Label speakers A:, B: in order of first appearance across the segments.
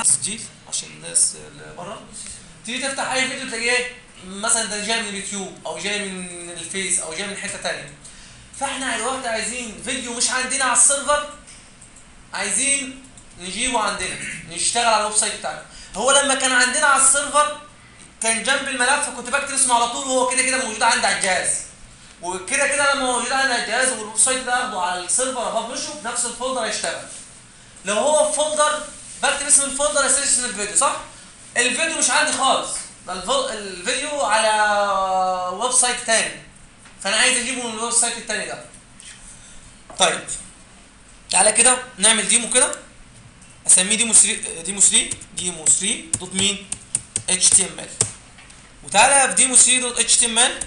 A: تسجيل عشان الناس اللي بره تيجي تفتح اي فيديو تلاقيه ايه مثلا ده جاي من اليوتيوب او جاي من الفيس او جاي من حته تانية فاحنا دلوقتي عايزين فيديو مش عندنا على السيرفر عايزين نجيبه عندنا نشتغل على الويب سايت بتاعنا هو لما كان عندنا على السيرفر كان جنب الملف كنت بكتب اسمه على طول وهو كده كده موجود عندي على الجهاز وكده كده لما موجود عندي على الجهاز والويب سايت ده اخده على السيرفر ابلشه بنفس الفولدر هيشتغل لو هو في فولدر بكتب اسم الفولدر اساس اسم الفيديو صح الفيديو مش عندي خالص ده الفو- الفيديو على ويب سايت تاني فانا عايز اجيبه من الويب سايت التاني ده طيب تعالى كده نعمل ديمو كده اسميه ديمو 3 ديمو 3 ديمو 3 دوت مين اتش تي ام ال وتعالى في ديمو 3 دوت اتش تي ام ال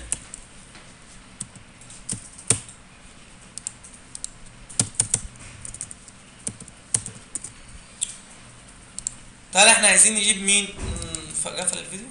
A: تعالى احنا عايزين نجيب مين مم، فقفل الفيديو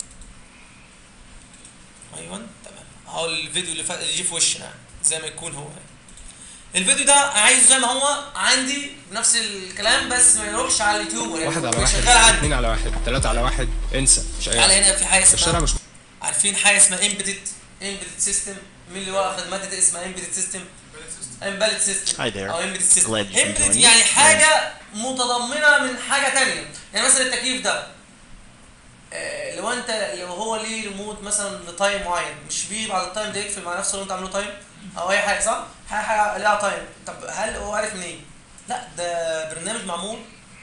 A: ايوه تمام اهو الفيديو اللي, فا... اللي جه في وشنا يعني، زي ما يكون هو يعني. الفيديو ده عايزه زي ما هو عندي نفس الكلام بس ما يروحش على اليوتيوب ولا
B: واحد على
A: يبقى
B: واحد
A: شغال عندي
B: اثنين على واحد ثلاثة على واحد انسى مش اي
A: تعالى
B: حاجة.
A: هنا في حاجه
B: الشارع
A: اسمها
B: مش
A: عارفين حاجه اسمها امبيدد امبيدد سيستم مين اللي واخد ماده اسمها امبيدد سيستم امبيدد سيستم
C: Hi there.
A: او امبيدد سيستم
C: Glad you can
A: امبيدد
C: join me.
A: يعني حاجه متضمنه من حاجه تانية يعني مثلا التكييف ده آه، لو انت لو هو ليه ريموت مثلا لتايم معين مش بيه بعد التايم ده يقفل مع نفسه لو انت عامله تايم او اي حاجه صح؟ حاجه حاجه ليها تايم طب هل هو عارف منين؟ لا ده برنامج معمول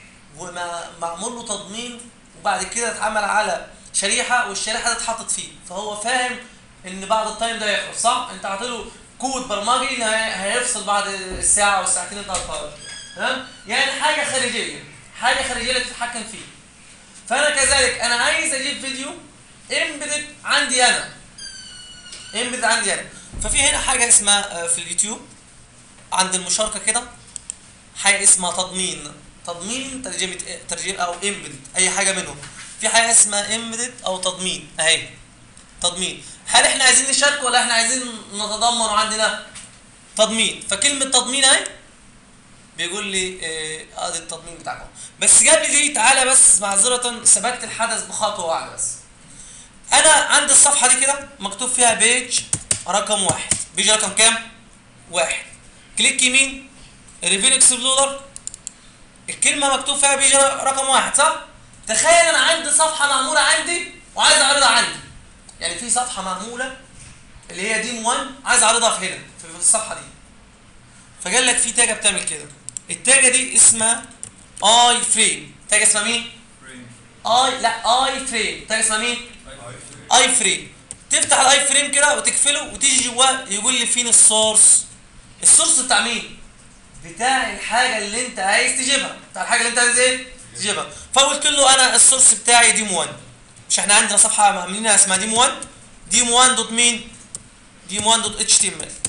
A: ومعمول له تضمين وبعد كده اتعمل على شريحه والشريحه دي اتحطت فيه فهو فاهم ان بعد التايم ده يخلص صح؟ انت عاطيله كود برمجي إن هي- هيفصل بعد الساعه او الساعتين اللي انت هتطلع تمام؟ يعني حاجه خارجيه حاجه خارجيه اللي تتحكم فيه فانا كذلك انا عايز اجيب فيديو امبيدد عندي انا امبيدد عندي انا ففي هنا حاجه اسمها آه، في اليوتيوب عند المشاركه كده حاجه اسمها تضمين تضمين ترجمه إيه؟ ترجمه او امبيدد اي حاجه منهم في حاجه اسمها امبيدد او تضمين اهي تضمين هل احنا عايزين نشارك ولا احنا عايزين نتضمن عندنا تضمين فكلمه تضمين اهي بيقول لي آه، ادي التضمين بتاعكم بس قبل دي تعالى بس معذره سبقت الحدث بخطوه واحده بس انا عندي الصفحه دي كده مكتوب فيها بيج رقم واحد بيج رقم كام واحد كليك يمين ريفيل اكسبلورر الكلمه مكتوب فيها بيج رقم واحد صح تخيل انا عندي صفحه معموله عندي وعايز اعرضها عندي يعني في صفحه معموله اللي هي ديم 1 عايز اعرضها في هنا في في الصفحه دي فقال لك في تاجه بتعمل كده التاجه دي اسمها اي فريم تاجه اسمها مين اي لا اي فريم تاجه اسمها مين اي فريم تفتح الاي فريم كده وتقفله وتيجي جواه يقول لي فين السورس السورس بتاع مين بتاع الحاجه اللي انت عايز تجيبها بتاع الحاجه اللي انت عايز ايه تجيبها فقلت له انا السورس بتاعي ديم 1 مش احنا عندنا صفحه عاملينها اسمها ديم 1 ديم 1 دوت مين ديم 1 دوت اتش تي ام ال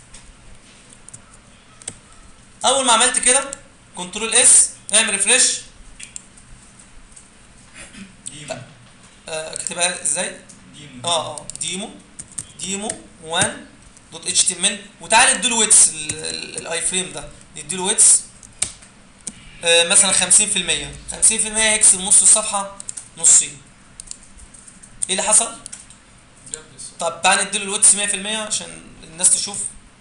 A: اول ما عملت كده كنترول اس اعمل ريفريش اكتبها ازاي اه اه ديمو ديمو 1 دوت اتش تي ام ال وتعالى اديله ويتس الاي فريم ده نديله ويتس آه مثلا 50% 50% يكسب نص الصفحه نصين ايه اللي حصل؟ طب تعالى نديله الويتس 100% عشان الناس تشوف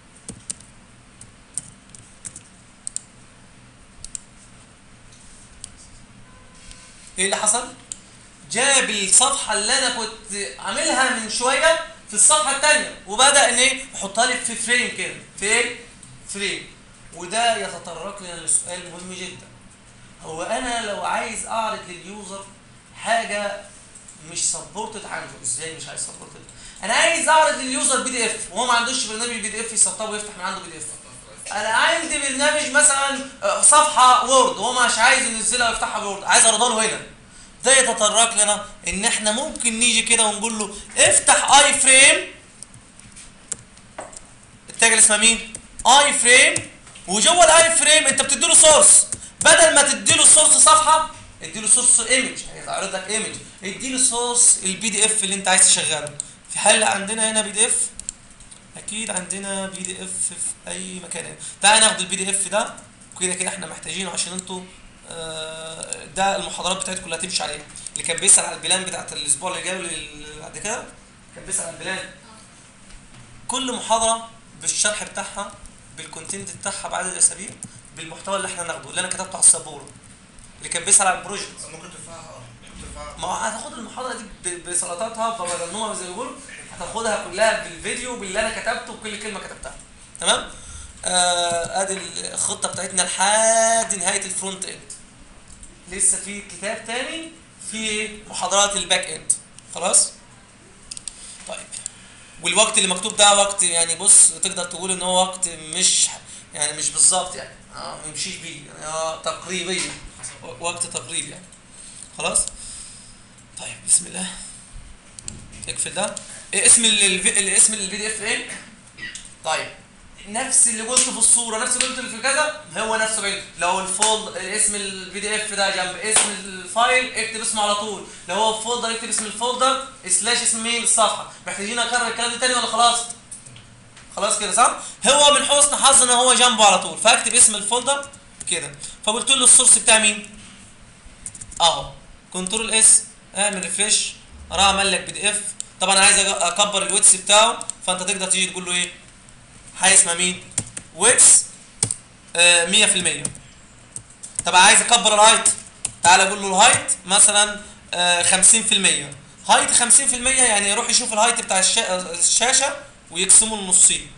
A: ايه اللي حصل؟ جاب الصفحه اللي انا كنت عاملها من شويه في الصفحه الثانيه وبدا ان ايه يحطها لي في فريم كده في ايه فريم وده يتطرق لنا لسؤال مهم جدا هو انا لو عايز اعرض لليوزر حاجه مش سبورتد عنده ازاي مش عايز سبورتد انا عايز اعرض لليوزر بي دي اف وهو ما عندوش برنامج بي دي اف يسطبه ويفتح من عنده بي دي اف انا عندي برنامج مثلا آه، صفحه وورد وهو مش عايز ينزلها ويفتحها بورد عايز اعرضها له هنا ده يتطرق لنا ان احنا ممكن نيجي كده ونقول له افتح اي فريم التاج اللي اسمها مين اي فريم وجوه الاي فريم انت بتديله سورس بدل ما تديله سورس صفحه اديله سورس ايمج هيعرض لك ايمج اديله سورس البي دي اف اللي انت عايز تشغله في حل عندنا هنا بي دي اف اكيد عندنا بي دي اف في اي مكان هنا تعال ناخد البي دي اف ده وكده كده احنا محتاجينه عشان انتوا آه، ده المحاضرات بتاعتكم اللي هتمشي عليها اللي كان بيسال على البلان بتاعت الاسبوع اللي جاي واللي بعد كده كان بيسال على البلان كل محاضره بالشرح بتاعها بالكونتنت بتاعها بعد الاسابيع بالمحتوى اللي احنا ناخده اللي انا كتبته على السبوره اللي كان بيسال على البروجكت
C: ممكن ترفعها اه ممكن ترفعها
A: ما هو هتاخد المحاضره دي ب- بسلطاتها بمجنونها زي ما بيقولوا هتاخدها كلها بالفيديو باللي انا كتبته بكل كلمه كتبتها تمام آه ادي الخطه بتاعتنا لحد نهايه الفرونت اند لسه في كتاب تاني في محاضرات الباك اند خلاص طيب والوقت اللي مكتوب ده وقت يعني بص تقدر تقول ان هو وقت مش يعني مش بالظبط يعني اه ما يمشيش بيه يعني اه تقريبيا وقت تقريبي يعني خلاص طيب بسم الله اقفل ده إيه اسم ال- الفي- الاسم البي دي اف ايه طيب نفس اللي قلته في الصوره نفس اللي قلته في كذا هو نفسه بعيد لو الفولد اسم البي دي اف ده جنب اسم الفايل اكتب اسمه على طول لو هو فولدر اكتب اسم الفولدر سلاش اسم مين الصفحه محتاجين اكرر الكلام ده تاني ولا خلاص خلاص كده صح هو من حسن حظ ان هو جنبه على طول فاكتب اسم الفولدر كده فقلت له السورس بتاع مين اهو كنترول اس اعمل ريفريش راح عمل لك بي دي اف طبعا انا عايز أج- اكبر الويتس بتاعه فانت تقدر تيجي تقول له ايه حاجه اسمها مين ويتس آه 100% طب عايز اكبر الهايت تعالى اقول له الهايت مثلا آه 50% هايت 50% يعني يروح يشوف الهايت بتاع الشا- الشاشه ويقسمه لنصين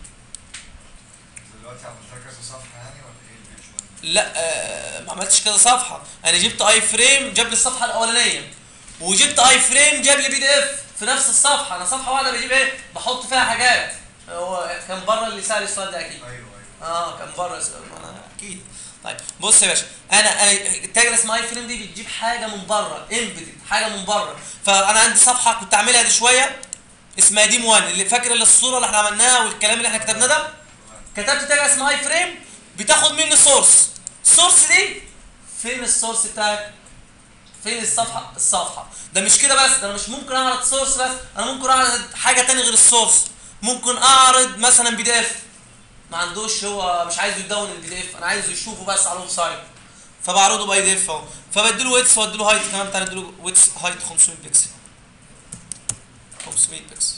C: دلوقتي عملت كذا صفحه يعني ولا ايه الفيديو
A: لا آه ما عملتش كذا صفحه انا جبت اي فريم جاب لي الصفحه الاولانيه وجبت اي فريم جاب لي بي دي اف في نفس الصفحه انا صفحه واحده بجيب ايه بحط فيها حاجات هو كان بره اللي سال السؤال ده اكيد
C: ايوه ايوه
A: اه كان بره السؤال ما انا اكيد طيب بص يا باشا انا انا التاج اللي اسمها اي فريم دي بتجيب حاجه من بره امبيدد حاجه من بره فانا عندي صفحه كنت اعملها دي شويه اسمها ديم 1 اللي فاكر اللي الصوره اللي احنا عملناها والكلام اللي احنا كتبناه ده كتبت تاج اسمها اي فريم بتاخد مني سورس السورس دي فين السورس بتاعك فين الصفحه الصفحه ده مش كده بس ده انا مش ممكن اعرض سورس بس انا ممكن اعرض حاجه تاني غير السورس ممكن اعرض مثلا بي دي اف ما عندوش هو مش عايز يدون البي دي اف انا عايزه يشوفه بس على الويب سايت فبعرضه باي دي اف اهو فبديله ويتس واديله هايت كمان بتاع اديله ويتس هايت 500 بكسل 500 بكسل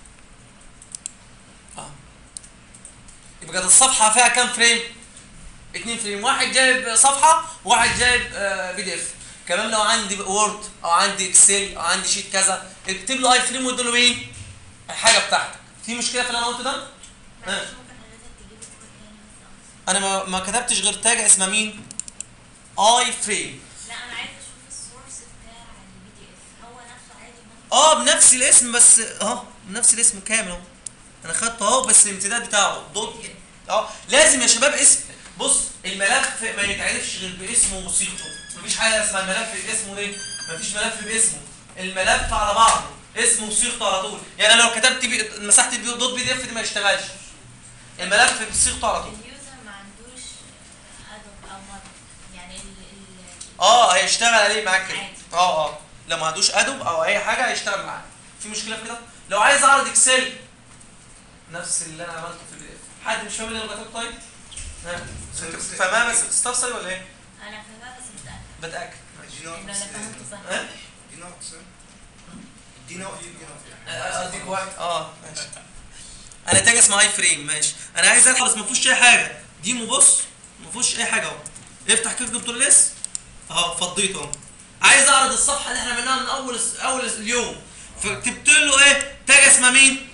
A: اه يبقى كانت الصفحه فيها كام فريم؟ اتنين فريم واحد جايب صفحه وواحد جايب بي دي اف كمان لو عندي وورد او عندي اكسل او عندي شيت كذا اكتب له اي فريم واديله مين؟ الحاجه بتاعتك في مشكله في اللي انا قلته ده؟
D: معلش ممكن حضرتك تجيب الكود تاني بس
A: انا ما, ما كتبتش غير تاج اسمها مين؟ اي فريم
D: لا انا عايزه اشوف السورس بتاع البي دي اف هو نفسه عادي ممكن
A: اه بنفس الاسم بس اه بنفس الاسم كامل اهو انا خدته اهو بس الامتداد بتاعه دوت اه لازم يا شباب اسم بص الملف ما يتعرفش غير باسمه وصيغته مفيش حاجه اسمها الملف باسمه ليه مفيش ملف باسمه الملف على بعضه اسمه وصيغته على طول يعني أنا لو كتبت بي... مسحت بي... دوت بي دي اف دي ما يشتغلش الملف بصيغته على طول
D: اليوزر ما عندوش ادوب او مارك يعني ال ال
A: اه هيشتغل عليه معاك كده
D: عادي.
A: اه اه لو ما عندوش ادوب او اي حاجه هيشتغل معاك في مشكله في كده لو عايز اعرض اكسل نفس اللي انا عملته في البي دي اف حد مش فاهم اللي انا كتبته طيب ها فاهمها بس بتستفسر ولا ايه
D: انا فاهمها بس متاكد
A: بتاكد
C: ادينا وقت
D: ان انا فهمت صح
A: ها
C: ادينا وقت سنة. ادينا وقت ادينا وقت
A: اديك وقت اه ماشي انا تاج اسمها اي فريم ماشي انا عايز اخلص ما فيهوش اي حاجه دي بص ما فيهوش اي حاجه اهو افتح كيف كنترول اس اهو فضيته اهو عايز اعرض الصفحه اللي احنا عملناها من اول اول اليوم فكتبت له ايه تاج اسمها مين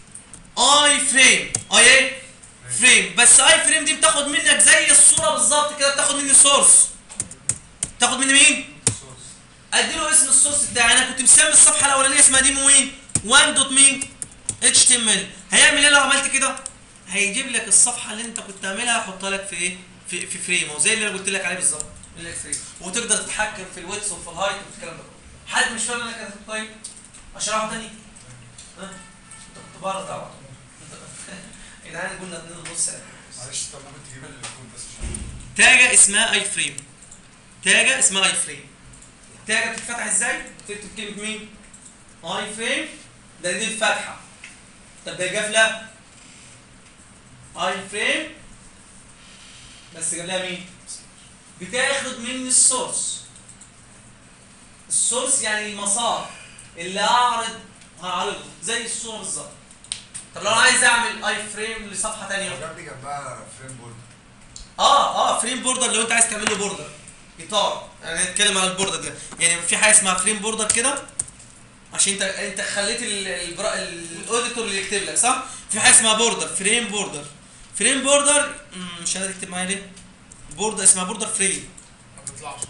A: اي فريم اي ايه فريم بس اي فريم دي بتاخد منك زي الصوره بالظبط كده بتاخد مني السورس تاخد مني مين
C: سورس
A: اديله اسم السورس بتاعي انا كنت مسمي الصفحه الاولانيه اسمها ديمو مين 1 دوت مين اتش تي ام ال هيعمل ايه لو عملت كده هيجيب لك الصفحه اللي انت كنت عاملها يحطها لك في ايه في في فريم او زي اللي انا قلت لك عليه بالظبط يقول لك فريم وتقدر تتحكم في الويتس وفي الهايت وفي الكلام ده كله حد مش فاهم انا كده طيب اشرحه تاني ها انت كنت بره طبعا يا جدعان قلنا اتنين ونص ساعه
C: معلش طب ممكن تجيب لي الكود بس عشان
A: تاجة اسمها اي فريم تاجة اسمها اي فريم التاجة بتتفتح ازاي؟ تكتب كلمة مين؟ اي فريم ده دي الفتحة طب ده قافلة اي فريم بس جاب لها مين؟ بتاخد من السورس السورس يعني المسار اللي اعرض هعرضه زي الصوره بالظبط طب لو انا عايز اعمل اي فريم لصفحه ثانيه
C: جاب لي جنبها فريم بورد
A: اه اه فريم بوردر لو انت عايز تعمل له بوردر اطار يعني نتكلم على البوردر ده يعني في حاجه اسمها فريم بوردر كده عشان انت انت خليت ال- البرا- الاوديتور اللي يكتب لك صح في حاجه اسمها بوردر فريم بوردر فريم بوردر مم، مش عايز تكتب معايا ليه بوردر اسمها بوردر فريم
E: ما بتطلعش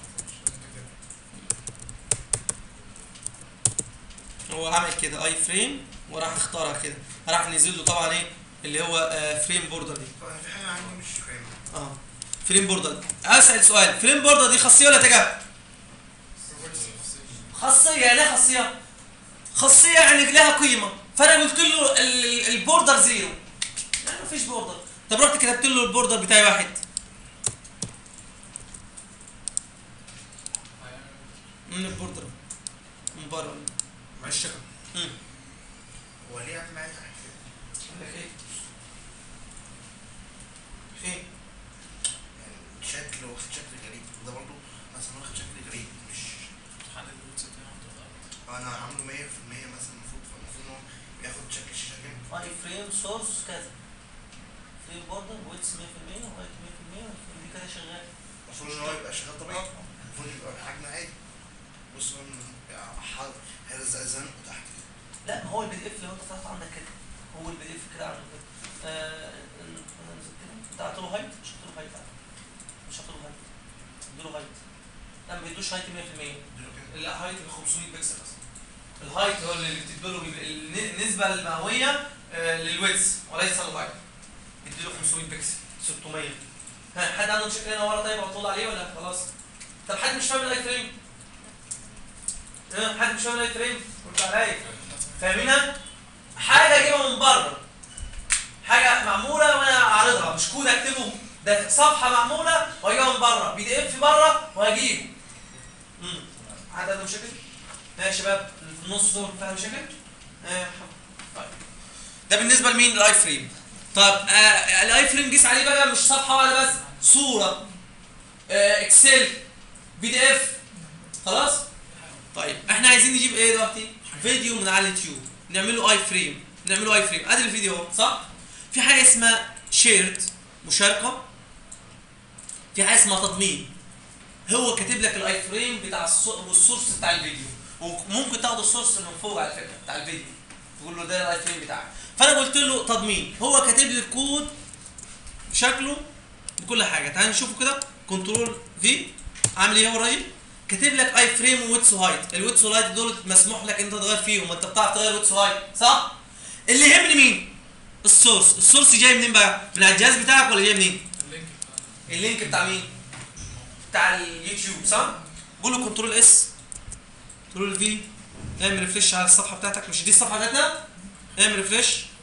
A: هو عمل كده اي فريم وراح اختارها كده راح نزل له طبعا ايه اللي هو آه فريم بوردر دي
C: طب في حاجه عندي مش فاهم
A: اه فريم بوردر اسال سؤال فريم بوردر دي خاصيه ولا تجاه خاصيه يعني ايه خاصيه خاصيه يعني لها قيمه فانا قلت له ال- ال- البوردر زيرو يعني مفيش بوردر طب رحت كتبت له البوردر بتاعي واحد من البوردر من بره
C: معلش
A: مم.
C: هو ليه يعمل معايا تحت كده؟
A: عندك ايه؟ ايه؟
C: يعني شكل واخد شكل غريب وده برضه مثلا واخد شكل غريب مش
E: حدد الويتس بتاعه
C: انا عامله 100% مثلا المفروض فالمفروض ان هو ياخد شكل الشاشه كده
A: اي فريم سورس كذا فريم بوردر ويتس 100% وهايت 100% دي كده شغال
C: المفروض ان هو يبقى شغال طبيعي المفروض يبقى حجم عادي بص هو من- حاضر هيرزق زنق تحت كده
A: لا هو البي دي اف لو انت فتحت عندك كده هو البي دي اف كده عامل كده آه، أنا نزلت كده. انت حاطط له هايت مش حاطط له هايت مش حاطط له هايت اديله هايت لا ما بيدوش هايت 100%
C: اديله كده
A: لا هايت ب 500 بكسل اصلا الهايت هو اللي بتديله بيبقى الن- النسبه المئويه آه، للويتس وليس الهايت اديله 500 بكسل 600 ها حد عنده مشكله هنا ورا طيب اطول عليه ولا خلاص طب حد مش فاهم الاي فريم ها حد مش فاهم الاي فريم قلت عليا فاهمينها حاجه اجيبها من بره حاجه معموله وانا اعرضها مش كود اكتبه ده صفحه معموله واجيبها من بره بي دي اف بره وهجيبه امم حد عنده مشاكل؟ ها يا شباب في النص دول فيها مشاكل؟ ها يا محمد. طيب ده بالنسبه لمين الاي فريم طب آه الاي فريم قيس عليه بقى مش صفحه واحده بس صوره آه اكسل بي دي اف خلاص طيب احنا عايزين نجيب ايه دلوقتي فيديو من على اليوتيوب نعمله اي فريم نعمله اي فريم ادي الفيديو اهو صح في حاجه اسمها شيرد مشاركه في حاجه اسمها تضمين هو كاتب لك الاي فريم بتاع الصو- والسورس بتاع الفيديو وممكن تاخد السورس من فوق على فكره بتاع الفيديو تقول له ده الاي فريم بتاعك فانا قلت له تضمين هو كاتب لي الكود بشكله بكل حاجه تعال نشوفه كده كنترول في عامل ايه هو الراجل كاتب لك اي فريم وويتس وهايت الويتس وهايت دول مسموح لك انت تغير فيهم ما انت بتعرف تغير ويتس وهايت صح اللي يهمني مين السورس السورس جاي منين بقى من على الجهاز بتاعك ولا جاي منين
E: اللينك بتاع
A: اللينك بتاع مين بتاع اليوتيوب صح قول له كنترول اس كنترول في اعمل ريفريش على الصفحه بتاعتك مش دي الصفحه بتاعتنا اعمل ريفريش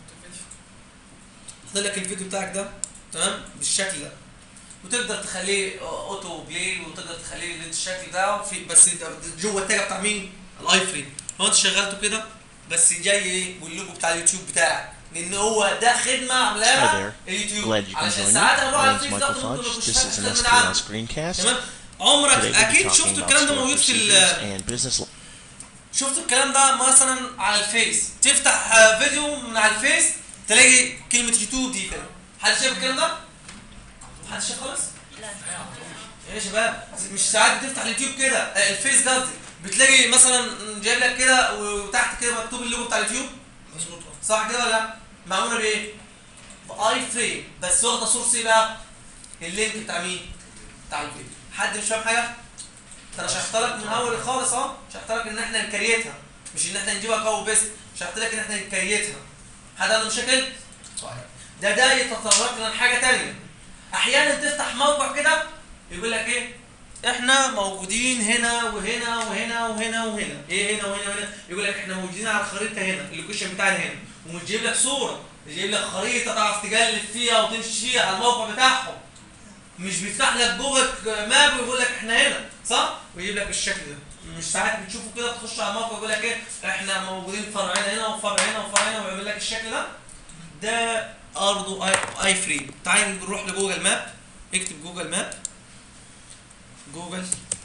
A: حط لك الفيديو بتاعك ده تمام بالشكل ده وتقدر تخليه اوتو بلاي وتقدر تخليه الشكل ده في بس جوه التاجه بتاع مين الاي فريم هو انت شغلته كده بس جاي ايه واللوجو بتاع اليوتيوب بتاعك لان هو ده خدمه عاملاها
F: Hi
A: اليوتيوب
F: Glad you can
A: علشان
F: join me.
A: ساعات انا بروح على
F: My name is
A: الفيس
F: Michael
A: ده ممكن ما
F: Fudge.
A: اخش
F: This is an
A: من
F: SQL
A: عنده
F: screencast.
A: تمام عمرك
F: Today we'll be
A: اكيد
F: talking
A: شفتوا
F: about
A: الكلام ده
F: store
A: موجود في ال
F: procedures and business
A: شفتوا الكلام ده مثلا على الفيس تفتح آه، فيديو من على الفيس تلاقي كلمة يوتيوب دي كده حد شايف الكلام ده؟ حد شايف خالص؟
D: لا
A: يا شباب مش ساعات بتفتح اليوتيوب كده آه، الفيس قصدي بتلاقي مثلا جايب لك كده وتحت كده مكتوب اللوجو بتاع اليوتيوب
C: مظبوط
A: صح كده ولا لا؟ معمولة بايه؟ باي فريم بس واخدة سورس ايه بقى؟ اللينك بتاع مين؟ بتاع الفيديو حد مش فاهم حاجة؟ انا شرحت لك من اول خالص اهو شرحت لك ان احنا نكريتها مش ان احنا نجيبها كوبي بيست شرحت لك ان احنا نكريتها حد عنده مشاكل؟ طيب ده ده يتطرق لنا لحاجه تانية احيانا تفتح موقع كده يقول لك ايه احنا موجودين هنا وهنا وهنا وهنا وهنا ايه هنا وهنا وهنا يقول لك احنا موجودين على الخريطه هنا اللوكيشن بتاعنا هنا ومش جايب لك صوره جايب لك خريطه تعرف تجلد فيها وتمشي فيها على الموقع بتاعهم مش بيفتح لك جوجل ماب ويقول لك احنا هنا صح ويجيب لك بالشكل ده مش ساعات بتشوفه كده تخش على الموقع يقول لك ايه احنا موجودين فرعين هنا وفرع هنا وفرع هنا ويعمل لك الشكل ده ده برضه اي اي فريم تعال نروح لجوجل ماب اكتب جوجل ماب جوجل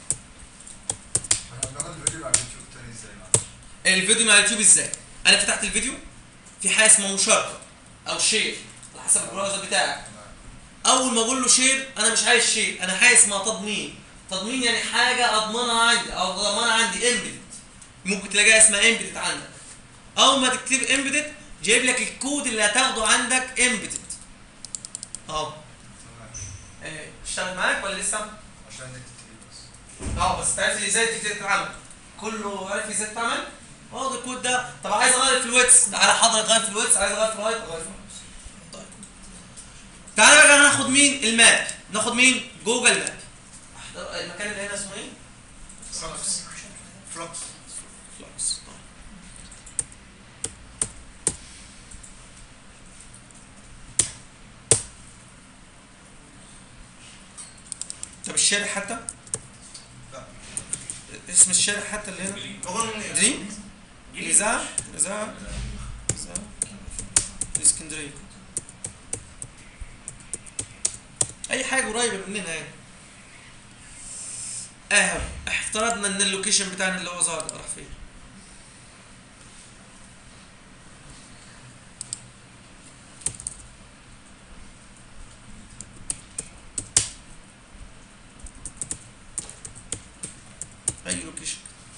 F: احنا بنعمل فيديو على اليوتيوب تاني ازاي معلش
A: الفيديو من على اليوتيوب ازاي انا فتحت الفيديو في حاجه اسمها مشاركه او شير على حسب البراوزر بتاعك اول ما اقول له شير انا مش عايز شير انا حاجه اسمها تضمين تضمين يعني حاجه اضمنها عندي او ضمانها عندي امبيدد ممكن تلاقيها اسمها امبيدد عندك اول ما تكتب امبيدد جايب لك الكود اللي هتاخده عندك امبيدد اهو
F: تمام
A: إيه، اشتغل معاك ولا لسه؟
F: عشان النت تقيل بس
A: اه بس تعرف ازاي دي تتعمل كله عارف ازاي تتعمل اه ده الكود ده طب عايز اغير في الويتس تعالى حضرتك غير في الويتس عايز اغير في الهايت اغير في الهايت طيب تعالى بقى ناخد مين الماب ناخد مين جوجل ماب أحضر- المكان اللي هنا اسمه ايه
C: فلوكس فلوكس
A: فلوكس طب الشارع حتى
C: لا
A: اسم الشارع حتى اللي هنا
C: بقول من
A: دريم الإذاعة الإذاعة الإذاعة الإسكندرية أي حاجة قريبة مننا يعني أهو افترضنا إن اللوكيشن بتاعنا اللي هو ظاهر ده راح فين أي لوكيشن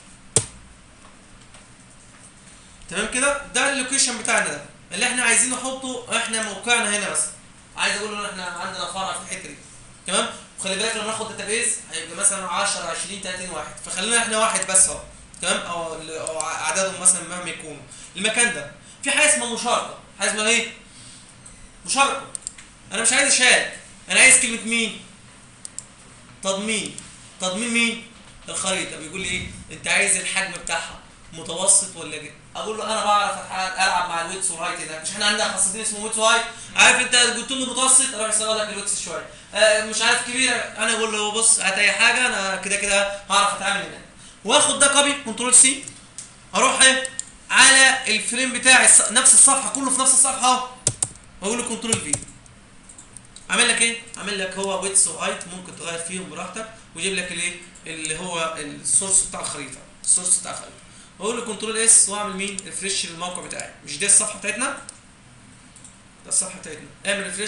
A: تمام كده ده اللوكيشن بتاعنا ده اللي احنا عايزين نحطه احنا موقعنا هنا مثلا عايز اقول ان احنا عندنا فرع في الحته دي تمام وخلي بالك لما ناخد داتابيز هيبقى مثلا 10 20 30 واحد فخلينا احنا واحد بس اهو تمام او ال- أو عددهم مثلا مهما يكونوا المكان ده في حاجه اسمها مشاركه حاجه اسمها ايه مشاركه انا مش عايز اشارك انا عايز كلمه مين تضمين تضمين مين الخريطه بيقول لي ايه انت عايز الحجم بتاعها متوسط ولا جد اقول له انا بعرف أتح- العب مع الويتس والهايت هناك مش احنا عندنا خاصيتين اسمه ويتس وهايت عارف انت قلت له متوسط اروح يصغر لك الويتس شويه آه مش عارف كبيره انا اقول له بص هات اي حاجه انا كده كده هعرف اتعامل هناك واخد ده كوبي كنترول سي اروح ايه على الفريم بتاعي الص- نفس الصفحه كله في نفس الصفحه اهو واقول له كنترول في عامل لك ايه؟ عامل لك هو ويتس وهايت ممكن تغير فيهم براحتك ويجيب لك الايه؟ اللي هو السورس بتاع الخريطه السورس بتاع الخريطه واقول له كنترول اس واعمل مين؟ ريفرش للموقع بتاعي مش دي الصفحه بتاعتنا؟ ده الصفحه بتاعتنا اعمل ريفرش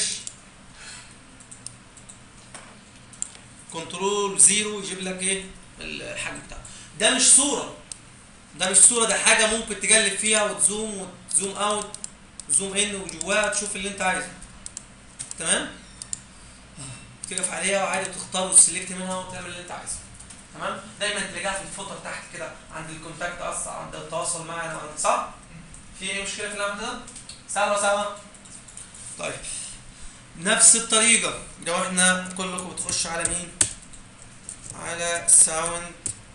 A: كنترول زيرو يجيب لك ايه؟ الحجم بتاعه ده مش صوره ده مش صوره ده حاجه ممكن تقلب فيها وتزوم وتزوم اوت زوم ان وجواها تشوف اللي انت عايزه تمام تقف عليها وعادي تختار وتسلكت منها وتعمل اللي انت عايزه تمام دايما تلاقيها في الفوتر تحت كده عند الكونتاكت اصلا عند التواصل معنا وعند صح في اي مشكله في الامر ده سهل ولا صعبه طيب نفس الطريقه لو احنا كلكم بتخشوا على مين على ساوند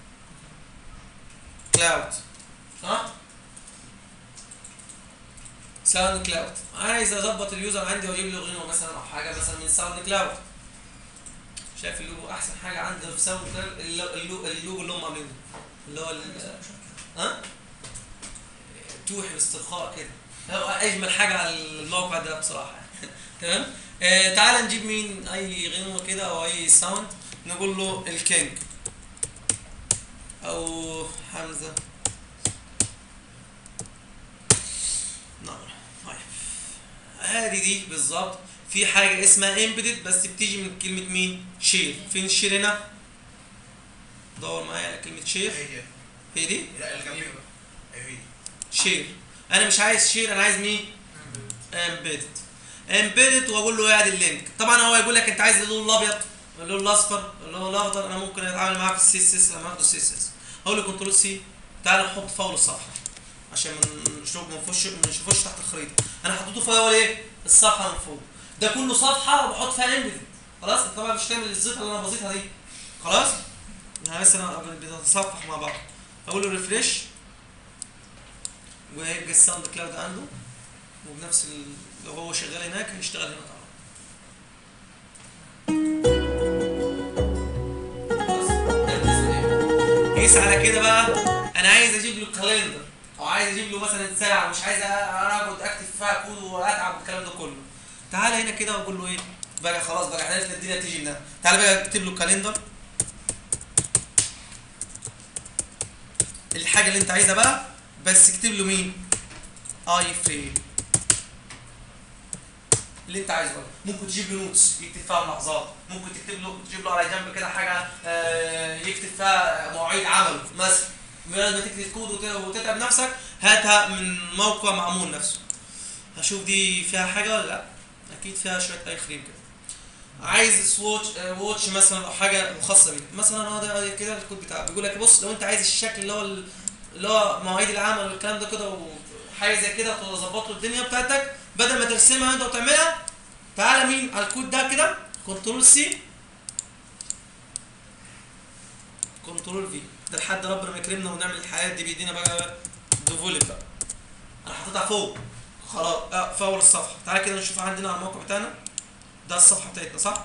A: كلاود صح ساوند كلاود عايز اظبط اليوزر عندي واجيب له غنوه مثلا او حاجه مثلا من ساوند كلاود شايف اللوجو احسن حاجه عندي في ساوند كلاود اللو- اللو- اللوجو اللي هم عاملينه اللي هو ال- ها توحي باسترخاء كده هو اجمل حاجه على الموقع ده بصراحه تمام آه تعال نجيب مين اي غنوه كده او اي ساوند نقول له الكينج او حمزه نعم طيب ادي دي بالظبط في حاجه اسمها امبيدد بس بتيجي من كلمه مين شير فين الشير هنا دور معايا على كلمه شير
C: هي
A: هي دي
C: لا اللي جنبيها هي هي
A: شير انا مش عايز شير انا عايز مين امبيدد امبيدد واقول له اعد اللينك طبعا هو يقول لك انت عايز اللون الابيض اللون الاصفر اللون الاخضر انا ممكن اتعامل معاه في السي اس اس لما اخده السي اس اس اقول له كنترول سي تعال نحط فاول الصفحه عشان ما نشوف ما نفوش ما نشوفوش تحت الخريطه انا حطيته في اول ايه الصفحه من فوق ده كله صفحه وبحط فيها امبيدد خلاص انت طبعا مش تعمل الزيطه اللي انا بزيطها دي خلاص يعني بس انا بنتصفح مع بعض اقول له ريفريش وهيبقى الساوند كلاود عنده وبنفس ال... لو هو شغال هناك هيشتغل هنا طبعا خلاص؟ ده بالنسبة لي. قيس على كده بقى انا عايز اجيب له كالندر او عايز اجيب له مثلا ساعه مش عايز اقعد اكتب فيها كود واتعب والكلام ده كله تعالى هنا كده واقول له ايه بقى خلاص بقى احنا عرفنا الدنيا تيجي منها تعالى بقى اكتب له كالندر الحاجه اللي انت عايزها بقى بس اكتب له مين اي فريم اللي انت عايزه بقى. ممكن تجيب له نوتس يكتب فيها ملاحظات ممكن تكتب له تجيب له على جنب كده حاجه آه، يكتب فيها مواعيد عمله مثلا بدل ما تكتب كود وت- وتتعب نفسك هاتها من موقع معمول نفسه هشوف دي فيها حاجه ولا لا اكيد فيها شويه اي فريم كده عايز سواتش واتش مثلا او حاجه خاصه بيه مثلا هو ده كده الكود بتاعه بيقول لك بص لو انت عايز الشكل اللي هو ال- اللي هو مواعيد العمل والكلام ده كده وحاجه زي كده تظبط له الدنيا بتاعتك بدل ما ترسمها انت وتعملها تعالى مين على الكود ده كده كنترول سي كنترول في ده لحد ربنا ما يكرمنا ونعمل الحياه دي بايدينا بقى ديفولب بقى انا حاططها فوق خلاص اه في اول الصفحه تعالى كده نشوف عندنا على الموقع بتاعنا ده الصفحه بتاعتنا صح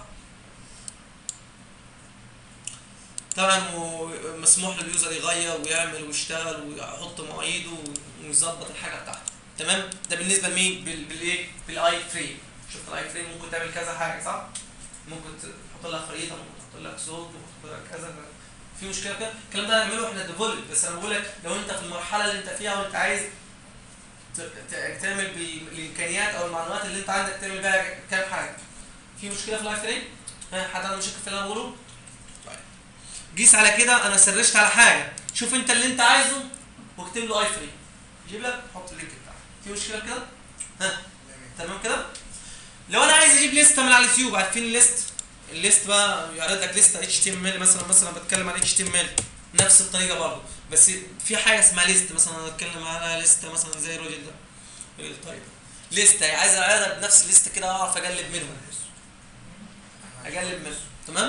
A: طبعا و- مسموح لليوزر يغير ويعمل ويشتغل ويحط مواعيده ويظبط الحاجه بتاعته تمام ده بالنسبه لمين بال- بالايه بالاي فريم شفت الاي فريم ممكن تعمل كذا حاجه صح ممكن تحط لها خريطه ممكن تحط لها زوج ممكن تحط لها كذا في مشكله كده الكلام ده هنعمله احنا ديفولب بس انا بقول لك لو انت في المرحله اللي انت فيها وانت عايز ت- ت- تعمل بالامكانيات او المعلومات اللي انت عندك تعمل بيها كام حاجه في مشكله في الاي فريم ها حد عنده مشكله في اللي انا بقوله طيب قيس على كده انا سرشت على حاجه شوف انت اللي انت عايزه واكتب له اي فريم يجيب لك حط اللينك بتاعه في مشكله في كده ها تمام كده لو انا عايز اجيب لسته من على اليوتيوب عارفين الليست الليست بقى يعرض لك لسته اتش تي ام ال مثلا مثلا بتكلم عن اتش تي ام ال نفس الطريقه برضه بس في حاجه اسمها ليست مثلا انا بتكلم على لسته مثلا زي الراجل ده الراجل الطيب ده. لسته عايز اقلب نفس الليسته كده اعرف اقلب منهم اقلب منهم تمام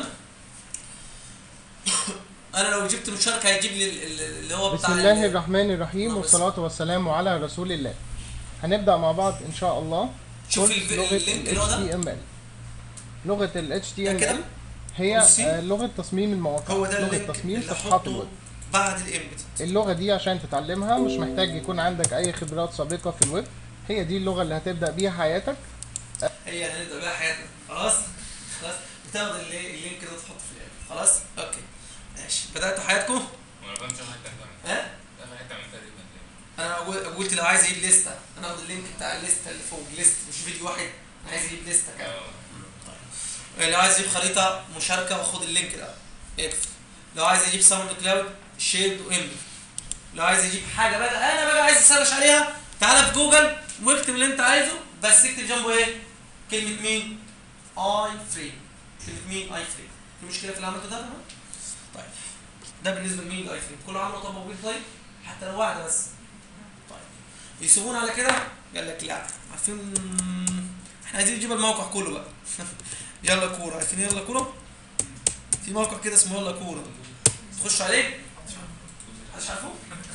A: انا لو جبت مشاركه هيجيب لي ال- ال- اللي هو بتاع
G: بسم
A: ال-
G: الله الرحمن الرحيم
A: نعم،
G: والصلاة والسلام على رسول الله هنبدأ مع بعض إن شاء الله
A: شوف
G: كورس
A: الف-
G: لغة
A: اللينك
G: ال
A: اللي هو ده
G: HTML لغة ال
A: ده كده
G: HTML هي
A: بصي.
G: آه، لغة تصميم المواقع
A: هو ده
G: لغة
A: اللينك
G: تصميم
A: اللي
G: صفحات
A: احطه
G: الويب
A: بعد الامبت
G: اللغة دي عشان تتعلمها مش محتاج يكون عندك أي خبرات سابقة في الويب هي دي اللغة اللي هتبدأ بيها حياتك
A: هي هنبدا بيها حياتنا خلاص خلاص بتاخد اللي- اللينك ده تحطه في الامبت خلاص اوكي ماشي بداتوا حياتكم
H: وانا كنت حتى
A: ها
H: ده حتى من تقريبا
A: انا قل- قلت لو عايز اجيب لسته انا اخد اللينك بتاع الليسته اللي فوق ليست مش فيديو واحد انا عايز اجيب لسته كامله لو عايز اجيب خريطه مشاركه واخد اللينك ده اكتب لو عايز اجيب ساوند كلاود شيرد وامبت لو عايز اجيب حاجه بقى انا بقى عايز اسرش عليها تعالى في جوجل واكتب اللي انت عايزه بس اكتب جنبه ايه كلمه مين اي فري كلمه مين اي فري في مشكله في اللي عملته ده تمام طيب ده بالنسبه لمين الاي فري كله عملوا طب موجود طيب حتى لو واحده بس طيب يسيبونا على كده قال لك لا عارفين احنا عايزين نجيب الموقع كله بقى يلا كوره عارفين يلا كوره في موقع كده اسمه يلا كوره تخش عليه محدش عارفه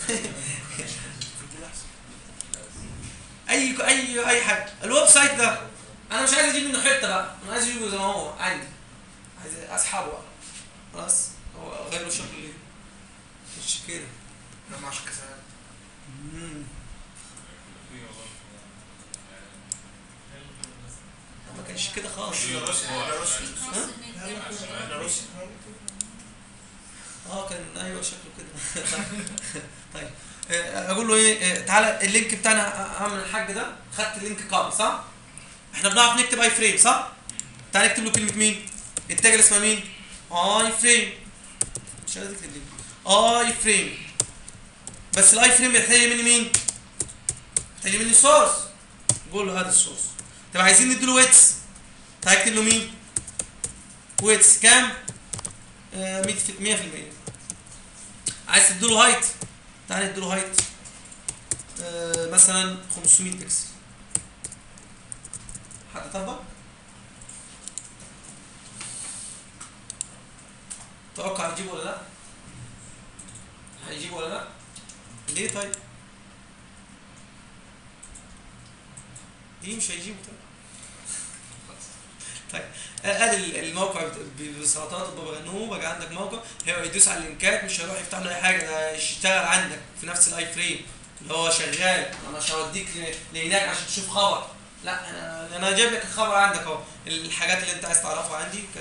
A: اي اي اي حاجه الويب سايت ده انا مش عايز اجيب منه حته بقى انا عايز اجيبه زي ما هو عندي عايز اسحبه بقى خلاص هو غير شكل ليه مش كده
C: ده مع كسر
A: مم. ما كانش كده خالص اه كان ايوه شكله كده طيب آه، اقول له ايه آه، تعالى اللينك بتاعنا اعمل الحاج ده خدت اللينك كوبي صح احنا بنعرف نكتب اي فريم صح تعالى نكتب له كلمه مين التاج اللي اسمها مين اي فريم مش عايز اكتب لينك اي فريم بس الاي فريم بيحتاج مني مين محتاج مني سورس قول له هذا السورس طب عايزين نديله ويتس تعالى اكتب له مين ويتس كام آه، 100 في 100% عايز تديله هايت تعالى نديله هايت آه، مثلا 500 بكسل حد طبق توقع هيجيبه ولا لا هيجيبه ولا لا ليه طيب ليه مش هيجيبه طيب طيب ادي الموقع بت- بسلطات البابا غنوم بقى عندك موقع هو يدوس على اللينكات مش هيروح يفتح له اي حاجه ده يشتغل عندك في نفس الاي فريم اللي هو شغال انا مش هوديك ل- لهناك عشان تشوف خبر لا انا انا جايب لك الخبر عندك اهو الحاجات اللي انت عايز تعرفها عندي كان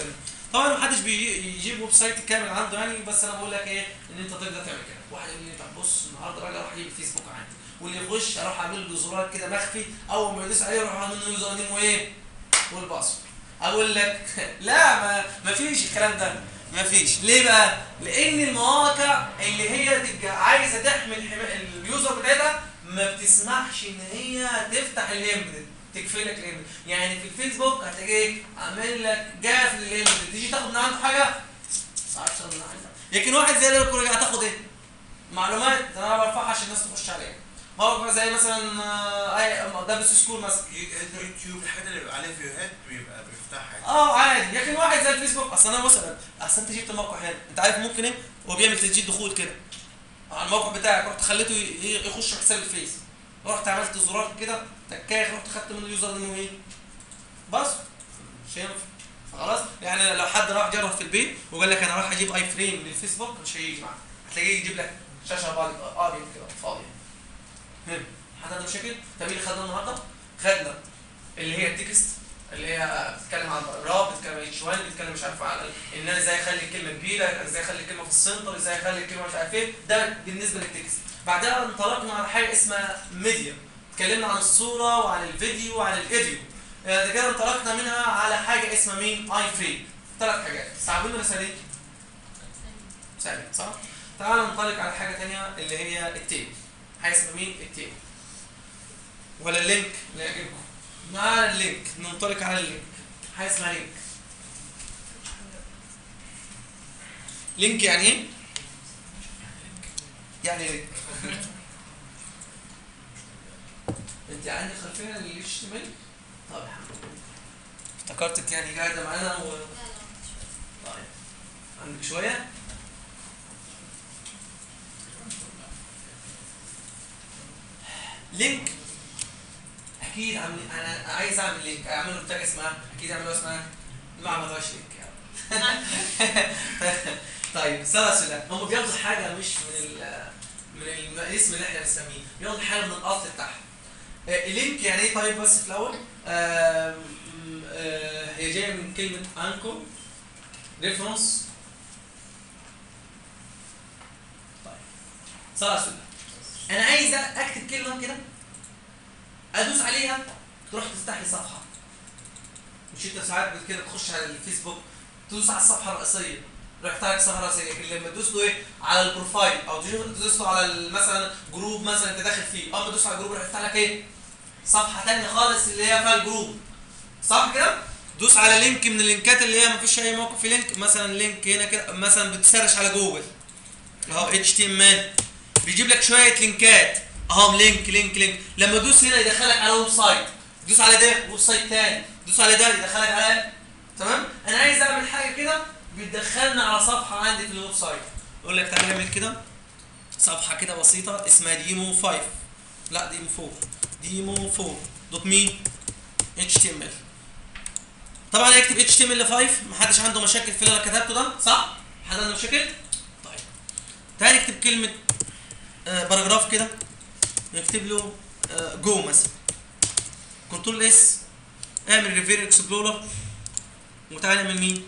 A: طبعا محدش بيجيب ويب سايت كامل عنده يعني بس انا بقول لك ايه ان انت تقدر تعمل كده واحد يقول لي طب بص النهارده بقى اروح اجيب الفيسبوك عندي واللي يخش اروح اعمل له زرار كده مخفي اول ما يدوس عليه اروح اعمل له يوزر نيم وايه والباسورد اقول لك لا ما ما فيش الكلام ده ما فيش ليه بقى لان المواقع اللي هي تبقى عايزه تحمي الحما- اليوزر بتاعتها ما بتسمحش ان هي تفتح الامبيدد تقفل لك الامبيدد يعني في الفيسبوك هتلاقي ايه عامل لك جاف للامبيدد تيجي تاخد من عنده حاجه صعب تاخد من عنده لكن واحد زي اللي كل هتاخد ايه معلومات انا برفعها عشان الناس تخش عليها موقع زي مثلا آه، اي دبليو سكول مثلا
C: اليوتيوب الحاجات اللي بيبقى عليها فيديوهات بيبقى بيفتحها
A: اه عادي لكن واحد زي الفيسبوك اصل انا مثلا اصل انت جبت موقع هنا انت عارف ممكن ايه هو بيعمل تسجيل دخول كده على الموقع بتاعك رحت خليته ي- ي- يخش في حساب الفيس رحت عملت زرار كده تكايه رحت خدت منه اليوزر نيم ايه بس مش هينفع خلاص يعني لو حد راح جرب في البيت وقال لك انا راح اجيب اي فريم للفيسبوك مش هيجي معاك هتلاقيه يجيب لك شاشه فاضيه ابيض كده فاضيه هم. حد عنده مشاكل طب ايه اللي خدنا النهارده خدنا اللي هي التكست اللي هي بتتكلم عن الراب بتتكلم عن اتش 1 بتتكلم مش عارف على ان انا ازاي اخلي الكلمه كبيره ازاي اخلي الكلمه في السنتر ازاي اخلي الكلمه مش عارف ايه ده بالنسبه للتكست بعدها انطلقنا على حاجه اسمها ميديا اتكلمنا عن الصوره وعن الفيديو وعن الايديو بعد كده انطلقنا منها على حاجه اسمها مين اي فريم ثلاث حاجات صعبين ولا سهلين؟ سهلين صح؟ تعال ننطلق على حاجه ثانيه اللي هي التيبل حاجه اسمها مين التيبل ولا اللينك اللي يعجبكم معانا اللينك ننطلق على اللينك حاجه اسمها لينك لينك يعني ايه؟ يعني لينك انت عندك خلفيه عن ال HTML؟ طب الحمد لله افتكرتك يعني قاعده معانا و... طيب عندك شويه؟ لينك اكيد عامل انا عايز اعمل لينك اعمل له بتاع اسمها اكيد اعمل له اسمها ما عملهاش لينك يعني. طيب سؤال سؤال هم بياخدوا حاجه مش من ال من الاسم اللي احنا بنسميه بياخدوا حاجه من الاصل بتاعها آه، لينك يعني ايه طيب بس في الاول آه، م- آه، هي جايه من كلمه انكو ريفرنس طيب سؤال سؤال انا عايز اكتب كلمه كده ادوس عليها تروح تفتح لي صفحه مش انت ساعات كده تخش على الفيسبوك تدوس على الصفحه الرئيسيه يروح يفتح لك صفحه رئيسيه لكن لما تدوس له ايه على البروفايل او تشوف تدوس له على ال- مثلا جروب مثلا انت داخل فيه اول ما تدوس على الجروب يروح يفتح لك ايه صفحه ثانيه خالص اللي هي فيها الجروب صح كده دوس على لينك من اللينكات اللي هي ما فيش اي موقع في لينك مثلا لينك هنا كده مثلا بتسرش على جوجل اهو اتش تي ام ال بيجيب لك شويه لينكات اهو لينك لينك لينك لما تدوس هنا يدخلك على ويب سايت دوس على ده ويب سايت تاني دوس على ده يدخلك على تمام انا عايز اعمل حاجه كده بتدخلنا على صفحه عندي في الويب سايت يقول لك تعالى نعمل كده صفحه كده بسيطه اسمها ديمو 5 لا ديمو 4 ديمو 4 دوت مين اتش تي ام ال طبعا يكتب اتش تي ام ال 5 محدش عنده مشاكل في اللي انا كتبته ده صح حد عنده مشاكل طيب تعالى نكتب كلمه آه، باراجراف كده نكتب له آه، جو مثلا كنترول اس اعمل ريفير اكسبلورر وتعالى نعمل مين